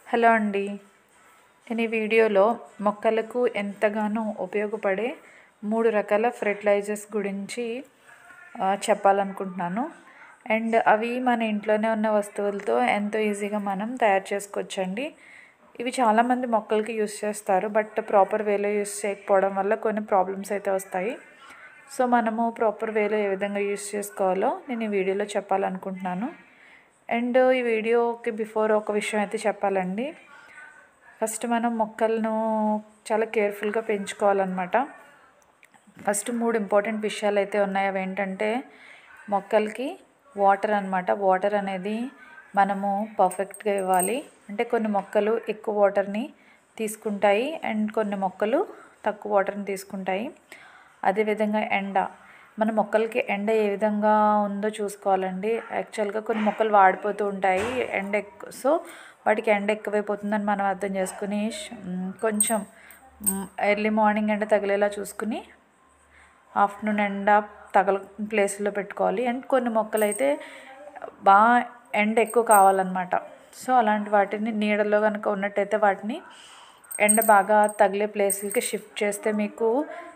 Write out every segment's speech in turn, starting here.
Hello అండి నేను ఈ వీడియోలో మొక్కలకు ఎంతగానో ఉపయోగపడే మూడు రకాల ఫెర్టిలైజర్స్ గురించి ఆ, చెప్పాలనుకుంటున్నాను అండ్ అవి మన ఇంట్లోనే ఉన్న వస్తువులతో ఎంతో ఈజీగా మనం తయారు చేసుకోవచ్చండి ఇవి చాలామంది మొక్కలకి యూస్ చేస్తారు బట్ ప్రాపర్ వేలో యూస్ చేయకపోవడం వల్ల కొన్ని ప్రాబ్లమ్స్ అయితే వస్తాయి సో మనము ప్రాపర్ వేలో ఏ విధంగా యూస్ చేసుకోవాలో నేను ఈ వీడియోలో చెప్పాలనుకుంటున్నాను అండ్ ఈ వీడియోకి బిఫోర్ ఒక విషయం అయితే చెప్పాలండి ఫస్ట్ మనం మొక్కలను చాలా కేర్ఫుల్గా పెంచుకోవాలన్నమాట ఫస్ట్ మూడు ఇంపార్టెంట్ విషయాలు అయితే ఉన్నాయి అవి ఏంటంటే మొక్కలకి వాటర్ అన్నమాట వాటర్ అనేది మనము పర్ఫెక్ట్గా ఇవ్వాలి అంటే కొన్ని మొక్కలు ఎక్కువ వాటర్ని తీసుకుంటాయి అండ్ కొన్ని మొక్కలు తక్కువ వాటర్ని తీసుకుంటాయి అదేవిధంగా ఎండ మన మొక్కలకి ఎండ ఏ విధంగా ఉందో చూసుకోవాలండి యాక్చువల్గా కొన్ని మొక్కలు వాడిపోతూ ఉంటాయి ఎండ ఎక్కువ సో వాటికి ఎండ ఎక్కువైపోతుందని మనం అర్థం చేసుకుని ష్- మ్, కొంచెం ఎర్లీ మార్నింగ్ ఎండ తగిలేలా చూసుకుని ఆఫ్టర్నూన్ ఎండ తగల ప్లేస్లో పెట్టుకోవాలి అండ్ కొన్ని మొక్కలు అయితే బాగా ఎండ ఎక్కువ కావాలన్నమాట సో అలాంటి వాటిని నీడలో కనుక ఉన్నట్టయితే వాటిని ఎండ బాగా తగిలే ప్లేస్లకి షిఫ్ట్ చేస్తే మీకు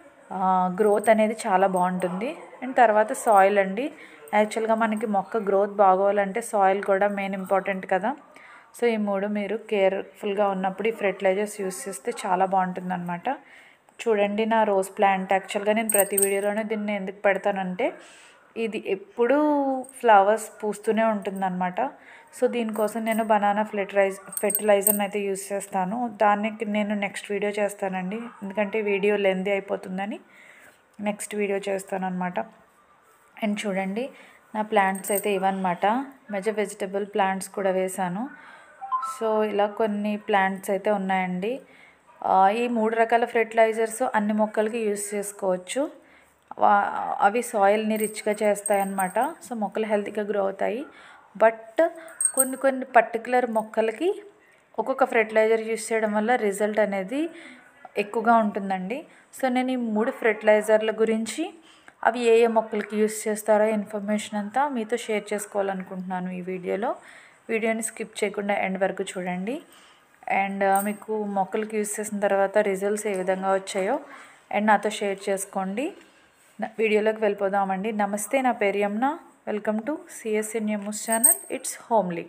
గ్రోత్ అనేది చాలా బాగుంటుంది అండ్ తర్వాత సాయిల్ అండి యాక్చువల్గా మనకి మొక్క గ్రోత్ బాగోవాలంటే సాయిల్ కూడా మెయిన్ ఇంపార్టెంట్ కదా సో ఈ మూడు మీరు కేర్ఫుల్గా ఉన్నప్పుడు ఈ ఫెర్టిలైజర్స్ యూస్ చేస్తే చాలా బాగుంటుంది అనమాట చూడండి నా రోజ్ ప్లాంట్ యాక్చువల్గా నేను ప్రతి వీడియోలోనే దీన్ని ఎందుకు పెడతానంటే ఇది ఎప్పుడూ ఫ్లవర్స్ పూస్తూనే ఉంటుందన్నమాట సో దీనికోసం నేను బనానా ఫెర్టిలైజ్ ఫెర్టిలైజర్ని అయితే యూస్ చేస్తాను దానికి నేను నెక్స్ట్ వీడియో చేస్తానండి ఎందుకంటే వీడియో లెందీ అయిపోతుందని నెక్స్ట్ వీడియో చేస్తాను అనమాట అండ్ చూడండి నా ప్లాంట్స్ అయితే ఇవన్నమాట మెజర్ వెజిటబుల్ ప్లాంట్స్ కూడా వేశాను సో ఇలా కొన్ని ప్లాంట్స్ అయితే ఉన్నాయండి ఆ, ఈ మూడు రకాల ఫెర్టిలైజర్స్ అన్ని మొక్కలకి యూస్ చేసుకోవచ్చు వా- అవి సాయిల్ని రిచ్గా చేస్తాయి అన్నమాట సో మొక్కలు హెల్తీగా గ్రో అవుతాయి బట్ కొన్ని కొన్ని పర్టికులర్ మొక్కలకి ఒక్కొక్క ఫెర్టిలైజర్ యూస్ చేయడం వల్ల రిజల్ట్ అనేది ఎక్కువగా ఉంటుందండి సో నేను ఈ మూడు ఫెర్టిలైజర్ల గురించి అవి ఏ ఏ మొక్కలకి యూస్ చేస్తారో ఇన్ఫర్మేషన్ అంతా మీతో షేర్ చేసుకోవాలనుకుంటున్నాను ఈ వీడియోలో వీడియోని స్కిప్ చేయకుండా ఎండ్ వరకు చూడండి అండ్ మీకు మొక్కలకి యూస్ చేసిన తర్వాత రిజల్ట్స్ ఏ విధంగా వచ్చాయో అండ్ నాతో షేర్ చేసుకోండి న- వీడియోలోకి వెళ్ళిపోదామండి నమస్తే నా పేరు Yamuna welcome to CSN news channel it's homely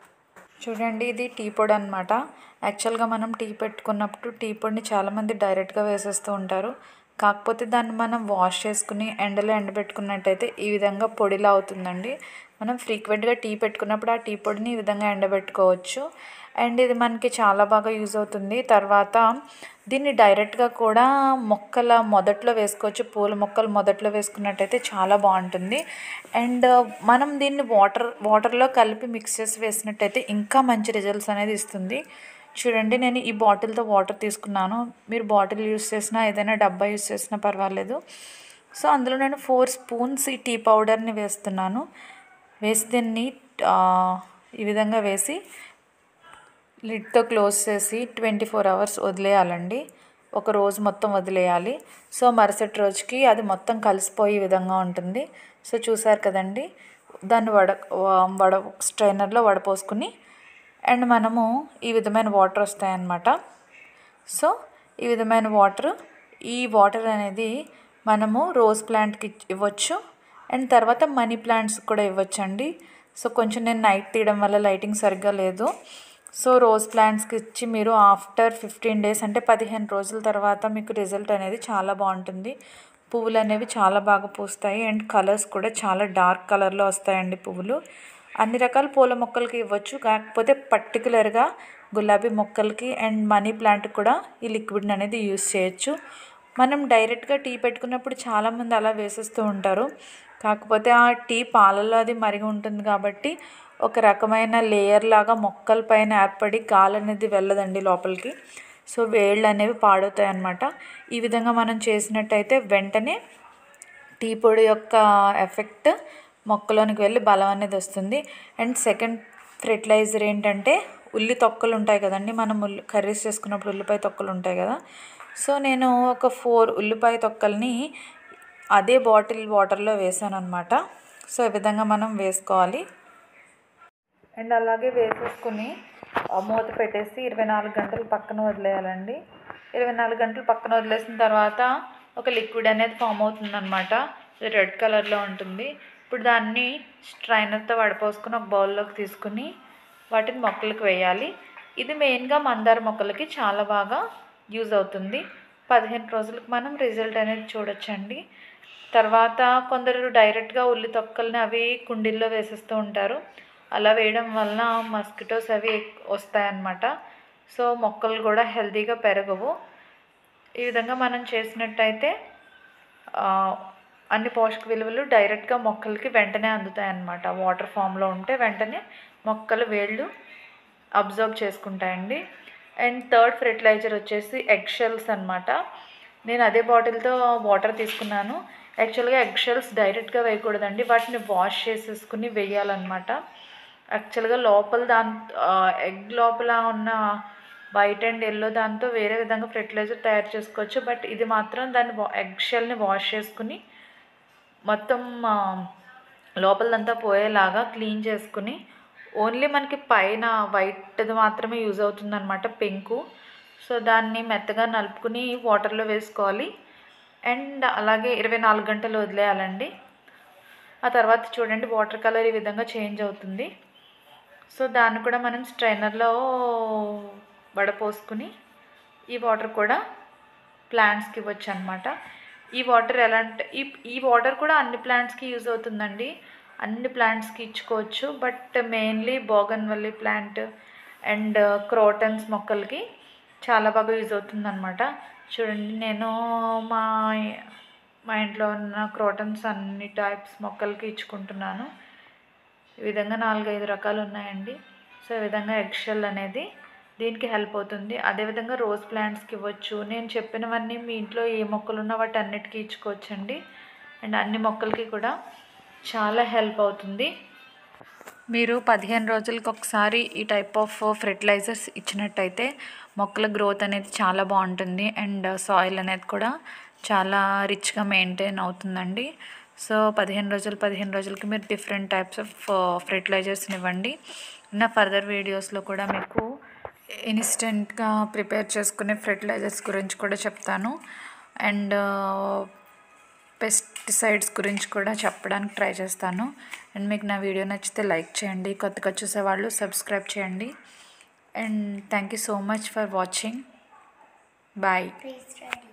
చూడండి ఇది టీ పొడి అనమాట యాక్చువల్గా మనం టీ పెట్టుకున్నప్పుడు టీ పొడిని చాలామంది డైరెక్ట్గా వేసేస్తూ ఉంటారు కాకపోతే దాన్ని మనం వాష్ చేసుకుని ఎండలో ఎండబెట్టుకున్నట్టయితే ఈ విధంగా పొడిలా అవుతుందండి మనం ఫ్రీక్వెంట్గా టీ పెట్టుకున్నప్పుడు ఆ టీ పొడిని ఈ విధంగా ఎండబెట్టుకోవచ్చు అండ్ ఇది మనకి చాలా బాగా యూజ్ అవుతుంది తర్వాత దీన్ని డైరెక్ట్గా కూడా మొక్కల మొదట్లో వేసుకోవచ్చు పూల మొక్కలు మొదట్లో వేసుకున్నట్టయితే చాలా బాగుంటుంది అండ్ మనం దీన్ని వాటర్ వాటర్లో కలిపి మిక్స్ చేసి వేసినట్టయితే ఇంకా మంచి రిజల్ట్స్ అనేది ఇస్తుంది చూడండి నేను ఈ బాటిల్తో వాటర్ తీసుకున్నాను మీరు బాటిల్ యూస్ చేసినా ఏదైనా డబ్బా యూస్ చేసినా పర్వాలేదు సో అందులో నేను ఫోర్ స్పూన్స్ ఈ టీ పౌడర్ని వేస్తున్నాను వేసి దీన్ని ఆ, ఈ విధంగా వేసి లిడ్తో క్లోజ్ చేసి ట్వంటీ ఫోర్ అవర్స్ వదిలేయాలండి ఒక రోజు మొత్తం వదిలేయాలి సో మరుసటి రోజుకి అది మొత్తం కలిసిపోయే విధంగా ఉంటుంది సో చూసారు కదండి దాన్ని వడ వడ స్ట్రైనర్లో వడపోసుకుని అండ్ మనము ఈ విధమైన వాటర్ వస్తాయన్నమాట సో ఈ విధమైన వాటర్ ఈ వాటర్ అనేది మనము రోజ్ ప్లాంట్కి ఇవ్వచ్చు అండ్ తర్వాత మనీ ప్లాంట్స్ కూడా ఇవ్వచ్చండి సో కొంచెం నేను నైట్ తీయడం వల్ల లైటింగ్ సరిగ్గా లేదు సో రోజ్ ప్లాంట్స్కి ఇచ్చి మీరు ఆఫ్టర్ ఫిఫ్టీన్ డేస్ అంటే పదిహేను రోజుల తర్వాత మీకు రిజల్ట్ అనేది చాలా బాగుంటుంది పువ్వులు అనేవి చాలా బాగా పూస్తాయి అండ్ కలర్స్ కూడా చాలా డార్క్ కలర్లో వస్తాయండి పువ్వులు అన్ని రకాల పూల మొక్కలకి ఇవ్వచ్చు కాకపోతే పర్టికులర్గా గులాబీ మొక్కలకి అండ్ మనీ ప్లాంట్ కూడా ఈ లిక్విడ్ అనేది యూస్ చేయొచ్చు మనం డైరెక్ట్గా టీ పెట్టుకున్నప్పుడు చాలామంది అలా వేసేస్తూ ఉంటారు కాకపోతే ఆ టీ పాలలో అది మరిగి ఉంటుంది కాబట్టి ఒక రకమైన లేయర్ లాగా మొక్కల పైన ఏర్పడి గాలి అనేది వెళ్ళదండి లోపలికి సో వేళ్ళు అనేవి పాడవుతాయి అన్నమాట ఈ విధంగా మనం చేసినట్టయితే వెంటనే టీ పొడి యొక్క ఎఫెక్ట్ మొక్కలోనికి వెళ్ళి బలం అనేది వస్తుంది అండ్ సెకండ్ ఫెర్టిలైజర్ ఏంటంటే ఉల్లి తొక్కలు ఉంటాయి కదండి మనం ఉల్లి కర్రీస్ చేసుకున్నప్పుడు ఉల్లిపాయ తొక్కలు ఉంటాయి కదా సో నేను ఒక ఫోర్ ఉల్లిపాయ తొక్కల్ని అదే బాటిల్ వాటర్లో వేసాను అనమాట సో ఈ విధంగా మనం వేసుకోవాలి అండ్ అలాగే వేసేసుకుని ఆ మూత పెట్టేసి ఇరవై నాలుగు గంటలు పక్కన వదిలేయాలండి ఇరవై నాలుగు గంటలు పక్కన వదిలేసిన తర్వాత ఒక లిక్విడ్ అనేది ఫామ్ అవుతుందన్నమాట ఇది రెడ్ కలర్లో ఉంటుంది ఇప్పుడు దాన్ని స్ట్రైనర్తో వడపోసుకుని ఒక బౌల్లోకి తీసుకుని వాటిని మొక్కలకు వేయాలి ఇది మెయిన్గా మందార మొక్కలకి చాలా బాగా యూజ్ అవుతుంది పదిహేను రోజులకు మనం రిజల్ట్ అనేది చూడొచ్చండి తర్వాత కొందరు డైరెక్ట్గా ఉల్లి తొక్కల్ని అవి కుండీల్లో వేసేస్తూ ఉంటారు అలా వేయడం వలన మస్కిటోస్ అవి వస్తాయన్నమాట సో మొక్కలు కూడా హెల్తీగా పెరగవు ఈ విధంగా మనం చేసినట్టయితే ఆ, అన్ని పోషక విలువలు డైరెక్ట్గా మొక్కలకి వెంటనే అందుతాయి అన్నమాట వాటర్ ఫామ్లో ఉంటే వెంటనే మొక్కలు వేళ్ళు అబ్జర్వ్ చేసుకుంటాయండి అండ్ థర్డ్ ఫెర్టిలైజర్ వచ్చేసి ఎగ్ షెల్స్ అనమాట నేను అదే బాటిల్తో వాటర్ తీసుకున్నాను యాక్చువల్గా ఎగ్ షెల్స్ డైరెక్ట్గా వేయకూడదండి వాటిని వాష్ చేసేసుకుని వేయాలన్నమాట యాక్చువల్గా లోపల దాని ఎగ్ లోపల ఉన్న వైట్ అండ్ ఎల్లో దాంతో వేరే విధంగా ఫెర్టిలైజర్ తయారు చేసుకోవచ్చు బట్ ఇది మాత్రం దాన్ని ఎగ్ షెల్ని వాష్ చేసుకుని మొత్తం ఆ, లోపలదంతా పోయేలాగా క్లీన్ చేసుకుని ఓన్లీ మనకి పైన వైట్ది మాత్రమే యూజ్ అవుతుందన్నమాట పెంకు సో దాన్ని మెత్తగా నలుపుకుని వాటర్లో వేసుకోవాలి అండ్ అలాగే ఇరవై నాలుగు గంటలు వదిలేయాలండి ఆ తర్వాత చూడండి వాటర్ కలర్ ఈ విధంగా చేంజ్ అవుతుంది సో దాన్ని కూడా మనం స్ట్రైనర్లో వడపోసుకుని ఈ వాటర్ కూడా ప్లాంట్స్కి ఇవ్వచ్చు అనమాట ఈ వాటర్ ఎలా అంటే ఈ ఈ వాటర్ కూడా అన్ని ప్లాంట్స్కి యూజ్ అవుతుందండి అన్ని ప్లాంట్స్కి ఇచ్చుకోవచ్చు but mainly bougainvillea plant and crotons మొక్కలకి చాలా బాగా యూజ్ అవుతుందన్నమాట చూడండి నేను మా మా ఇంట్లో ఉన్న క్రోటన్స్ అన్ని టైప్స్ మొక్కలకి ఇచ్చుకుంటున్నాను ఈ విధంగా నాలుగైదు రకాలు ఉన్నాయండి సో ఈ విధంగా ఎగ్షెల్ అనేది దీనికి హెల్ప్ అవుతుంది అదేవిధంగా రోజ్ ప్లాంట్స్కి ఇవ్వచ్చు నేను చెప్పినవన్నీ మీ ఇంట్లో ఏ మొక్కలు ఉన్నా వాటి అన్నిటికీ ఇచ్చుకోవచ్చండి అండ్ అన్ని మొక్కలకి కూడా చాలా హెల్ప్ అవుతుంది మీరు పదిహేను రోజులకు ఒకసారి ఈ టైప్ ఆఫ్ ఫెర్టిలైజర్స్ ఇచ్చినట్టయితే మొక్కల గ్రోత్ అనేది చాలా బాగుంటుంది అండ్ సాయిల్ అనేది కూడా చాలా రిచ్గా మెయింటైన్ అవుతుందండి సో పదిహేను రోజులు పదిహేను రోజులకి మీరు డిఫరెంట్ టైప్స్ ఆఫ్ ఫెర్టిలైజర్స్ని ఇవ్వండి నా ఫర్దర్ వీడియోస్లో కూడా మీకు ఇన్స్టెంట్గా ప్రిపేర్ చేసుకునే ఫెర్టిలైజర్స్ గురించి కూడా చెప్తాను అండ్ పెస్టిసైడ్స్ గురించి కూడా చెప్పడానికి ట్రై చేస్తాను అండ్ మీకు నా వీడియో నచ్చితే లైక్ చేయండి కొత్తగా చూసేవాళ్ళు సబ్స్క్రైబ్ చేయండి and thank you so much for watching bye Please try.